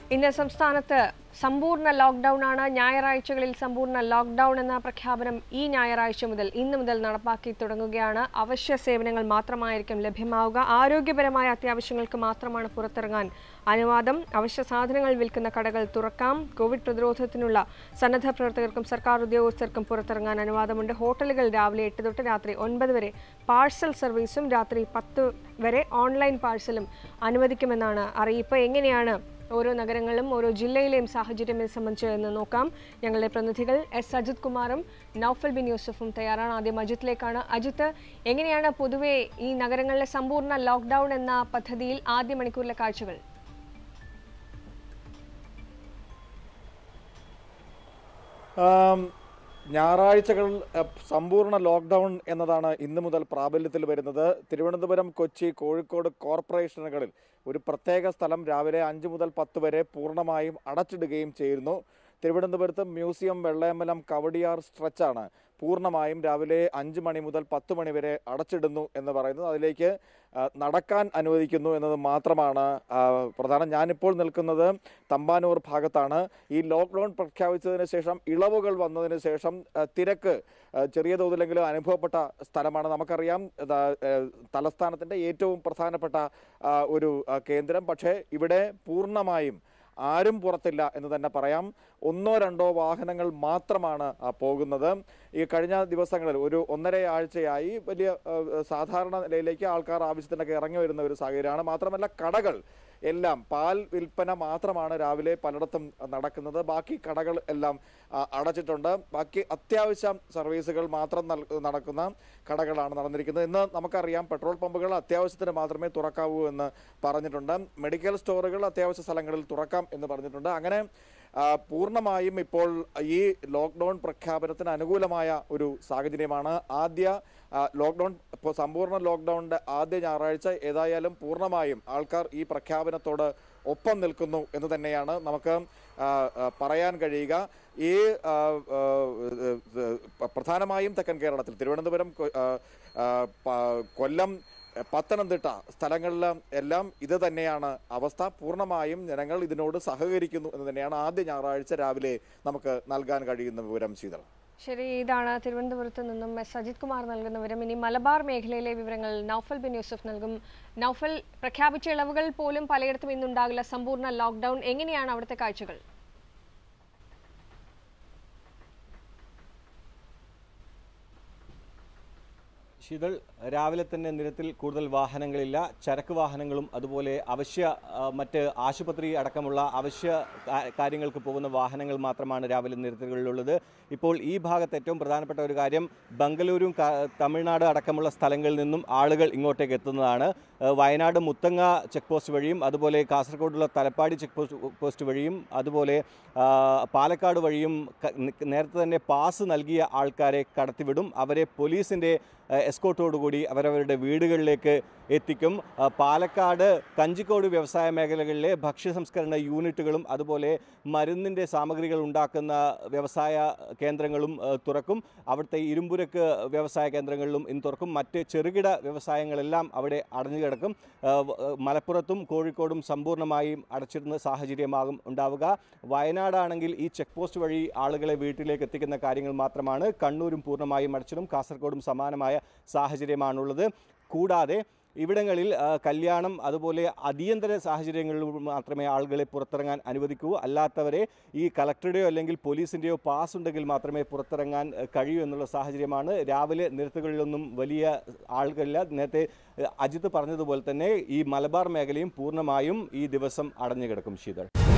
ഇന്ന് സംസ്ഥാനത്ത് സമ്പൂർണ്ണ ലോക്ക്ഡൌൺ ആണ് ഞായറാഴ്ചകളിൽ സമ്പൂർണ്ണ ലോക്ക്ഡൌൺ എന്ന പ്രഖ്യാപനം ഈ ഞായറാഴ്ച മുതൽ ഇന്ന് മുതൽ നടപ്പാക്കി തുടങ്ങുകയാണ് അവശ്യ സേവനങ്ങൾ മാത്രമായിരിക്കും ലഭ്യമാവുക ആരോഗ്യപരമായ അത്യാവശ്യങ്ങൾക്ക് മാത്രമാണ് പുറത്തിറങ്ങാൻ അനുവാദം അവശ്യ സാധനങ്ങൾ വിൽക്കുന്ന കടകൾ തുറക്കാം കോവിഡ് പ്രതിരോധത്തിനുള്ള സന്നദ്ധ പ്രവർത്തകർക്കും സർക്കാർ ഉദ്യോഗസ്ഥർക്കും പുറത്തിറങ്ങാൻ അനുവാദമുണ്ട് ഹോട്ടലുകൾ രാവിലെ എട്ട് തൊട്ട് രാത്രി ഒൻപത് വരെ പാഴ്സൽ സർവീസും രാത്രി പത്ത് വരെ ഓൺലൈൻ പാഴ്സലും അനുവദിക്കുമെന്നാണ് അറിയിപ്പ് എങ്ങനെയാണ് ഓരോ നഗരങ്ങളിലും ഓരോ ജില്ലയിലെയും സാഹചര്യം ഇത് സംബന്ധിച്ച് എന്ന് നോക്കാം ഞങ്ങളുടെ പ്രതിനിധികൾ എസ് അജിത് കുമാറും നൌഫൽ ബിൻ യൂസഫും തയ്യാറാണ് ആദ്യം അജിത്തിലേക്കാണ് അജിത്ത് എങ്ങനെയാണ് പൊതുവെ ഈ നഗരങ്ങളിലെ സമ്പൂർണ്ണ ലോക്ക്ഡൌൺ എന്ന പദ്ധതിയിൽ ആദ്യ മണിക്കൂറിലെ കാഴ്ചകൾ ആം, ഞായറാഴ്ചകൾ അഹ്, സമ്പൂർണ്ണ ലോക്ക്ഡൗൺ എന്നതാണ് ഇന്ന് മുതൽ പ്രാബല്യത്തിൽ വരുന്നത് തിരുവനന്തപുരം കൊച്ചി കോഴിക്കോട് കോർപ്പറേഷനുകളിൽ ഒരു പ്രത്യേക സ്ഥലം രാവിലെ അഞ്ച് മുതൽ പത്ത് വരെ പൂർണ്ണമായും അടച്ചിടുകയും ചെയ്യുന്നു തിരുവനന്തപുരത്ത് മ്യൂസിയം വെള്ളയമ്പലം കവടിയാർ സ്ട്രെച്ചാണ് പൂർണ്ണമായും രാവിലെ അഞ്ച് മണി മുതൽ പത്ത് മണി വരെ അടച്ചിടുന്നു എന്ന് പറയുന്നത് അതിലേക്ക് ആ, നടക്കാൻ അനുവദിക്കുന്നു എന്നത് മാത്രമാണ് ആ, പ്രധാനം ഞാനിപ്പോൾ നിൽക്കുന്നത് തമ്പാനൂർ ഭാഗത്താണ് ഈ ലോക്ക്ഡൗൺ പ്രഖ്യാപിച്ചതിന് ശേഷം ഇളവുകൾ വന്നതിന് ശേഷം ആ, തിരക്ക് ആ, ചെറിയ തോതിലെങ്കിലും അനുഭവപ്പെട്ട സ്ഥലമാണ് നമുക്കറിയാം ഇതാ, ഏ, തലസ്ഥാനത്തിൻ്റെ ഏറ്റവും പ്രധാനപ്പെട്ട ആ, ഒരു ആ, കേന്ദ്രം പക്ഷേ ഇവിടെ പൂർണ്ണമായും ആരും പുറത്തില്ല എന്ന് തന്നെ പറയാം ഒന്നോ രണ്ടോ വാഹനങ്ങൾ മാത്രമാണ് ആ, പോകുന്നത് ഈ കഴിഞ്ഞ ദിവസങ്ങളിൽ ഒരു ഒന്നര ആഴ്ചയായി വലിയ ആ, സാധാരണ നിലയിലേക്ക് ആൾക്കാർ ആവശ്യത്തിനൊക്കെ ഇറങ്ങി വരുന്ന ഒരു സാഹചര്യമാണ് മാത്രമല്ല കടകൾ എല്ലാം പാൽ വിൽപ്പന മാത്രമാണ് രാവിലെ പലയിടത്തും നടക്കുന്നത് ബാക്കി കടകൾ എല്ലാം ആ, അടച്ചിട്ടുണ്ട് ബാക്കി അത്യാവശ്യം സർവീസുകൾ മാത്രം നൽ- നടക്കുന്ന കടകളാണ് നടന്നിരിക്കുന്നത് ഇന്ന് നമുക്കറിയാം പെട്രോൾ പമ്പുകൾ അത്യാവശ്യത്തിന് മാത്രമേ തുറക്കാവൂ എന്ന് പറഞ്ഞിട്ടുണ്ട് മെഡിക്കൽ സ്റ്റോറുകൾ അത്യാവശ്യ സ്ഥലങ്ങളിൽ തുറക്കാം എന്ന് പറഞ്ഞിട്ടുണ്ട് അങ്ങനെ ആ, പൂർണ്ണമായും ഇപ്പോൾ ഈ ലോക്ക്ഡൗൺ പ്രഖ്യാപനത്തിന് അനുകൂലമായ ഒരു സാഹചര്യമാണ് ആദ്യ ആ, ലോക്ക്ഡൗൺ ഇപ്പോൾ സമ്പൂർണ്ണ ലോക്ക്ഡൗണിന്റെ ആദ്യ ഞായറാഴ്ച ഏതായാലും പൂർണ്ണമായും ആൾക്കാർ ഈ പ്രഖ്യാപനത്തോട് ഒപ്പം നിൽക്കുന്നു എന്ന് തന്നെയാണ് നമുക്ക് ആ, ആ, പറയാൻ കഴിയുക ഈ ആ, ആ, ആ, പ്രധാനമായും തെക്കൻ കേരളത്തിൽ തിരുവനന്തപുരം കൊ- ആ, ആ, പ- കൊല്ലം പത്തനംതിട്ട സ്ഥലങ്ങളിൽ എല്ലാം ഇത് തന്നെയാണ് അവസ്ഥ പൂർണ്ണമായും ജനങ്ങൾ ഇതിനോട് സഹകരിക്കുന്നു എന്ന് തന്നെയാണ് ആദ്യ ഞായറാഴ്ച രാവിലെ നമുക്ക് നൽകാൻ കഴിയുന്ന വിവരം ശീതൾ ശരി ഇതാണ് തിരുവനന്തപുരത്ത് നിന്നും എസ് അജിത് കുമാർ നൽകുന്ന വിവരം ഇനി മലബാർ മേഖലയിലെ വിവരങ്ങൾ നൌഫൽ ബിൻ യൂസഫ് നൽകും നൌഫൽ പ്രഖ്യാപിച്ച ഇളവുകൾ പോലും പലയിടത്തും ഇന്നുണ്ടാകില്ല സമ്പൂർണ്ണ ലോക്ക്ഡൌൺ എങ്ങനെയാണ് അവിടുത്തെ കാഴ്ചകൾ ശീതൾ രാവിലെ തന്നെ നിരത്തിൽ കൂടുതൽ വാഹനങ്ങളില്ല ചരക്ക് വാഹനങ്ങളും അതുപോലെ അവശ്യ ആ, മറ്റ് ആശുപത്രി അടക്കമുള്ള അവശ്യ കാ- കാര്യങ്ങൾക്ക് പോകുന്ന വാഹനങ്ങൾ മാത്രമാണ് രാവിലെ നിരത്തുകളിലുള്ളത് ഇപ്പോൾ ഈ ഭാഗത്ത് ഏറ്റവും പ്രധാനപ്പെട്ട ഒരു കാര്യം ബംഗളൂരും ക- തമിഴ്നാട് അടക്കമുള്ള സ്ഥലങ്ങളിൽ നിന്നും ആളുകൾ ഇങ്ങോട്ടേക്ക് എത്തുന്നതാണ് ആ, വയനാട് മുത്തങ്ങ ചെക്ക് പോസ്റ്റ് വഴിയും അതുപോലെ കാസർഗോഡുള്ള തലപ്പാടി ചെക്ക് പോസ്റ്റ് പോസ്റ്റ് വഴിയും അതുപോലെ ആ, പാലക്കാട് വഴിയും ക- നേരത്തെ തന്നെ പാസ് നൽകിയ ആൾക്കാരെ കടത്തിവിടും അവരെ പോലീസിൻ്റെ എസ്കോട്ടോടുകൂടി അവരവരുടെ വീടുകളിലേക്ക് എത്തിക്കും ആ, പാലക്കാട് കഞ്ചിക്കോട് വ്യവസായ മേഖലകളിലെ ഭക്ഷ്യ സംസ്കരണ യൂണിറ്റുകളും അതുപോലെ മരുന്നിൻ്റെ സാമഗ്രികൾ ഉണ്ടാക്കുന്ന വ്യവസായ കേന്ദ്രങ്ങളും ആ, തുറക്കും അവിടുത്തെ ഇരുമ്പുരക്ക് വ്യവസായ കേന്ദ്രങ്ങളിലും ഇന്ന് തുറക്കും മറ്റ് ചെറുകിട വ്യവസായങ്ങളെല്ലാം അവിടെ അടഞ്ഞു കിടക്കും ആ, വ- മലപ്പുറത്തും കോഴിക്കോടും സമ്പൂർണ്ണമായും അടച്ചിടുന്ന സാഹചര്യമാകും ഉണ്ടാവുക വയനാടാണെങ്കിൽ ഈ ചെക്ക് പോസ്റ്റ് വഴി ആളുകളെ വീട്ടിലേക്ക് എത്തിക്കുന്ന കാര്യങ്ങൾ മാത്രമാണ് കണ്ണൂരും പൂർണ്ണമായും അടച്ചിടും കാസർഗോഡും സമാനമായ സാഹചര്യമാണുള്ളത് കൂടാതെ ഇവിടങ്ങളിൽ ആ, കല്യാണം അതുപോലെ അടിയന്തര സാഹചര്യങ്ങളിൽ മാത്രമേ ആളുകളെ പുറത്തിറങ്ങാൻ അനുവദിക്കൂ അല്ലാത്തവരെ ഈ കളക്ടറുടെയോ അല്ലെങ്കിൽ പോലീസിൻ്റെയോ പാസ് ഉണ്ടെങ്കിൽ മാത്രമേ പുറത്തിറങ്ങാൻ ആ, കഴിയൂ എന്നുള്ള സാഹചര്യമാണ് രാവിലെ നിരത്തുകളിലൊന്നും വലിയ ആളുകളില്ല നേരത്തെ ആ, അജിത്ത് പറഞ്ഞതുപോലെ തന്നെ ഈ മലബാർ മേഖലയും പൂർണ്ണമായും ഈ ദിവസം അടഞ്ഞു കിടക്കും ശീതൾ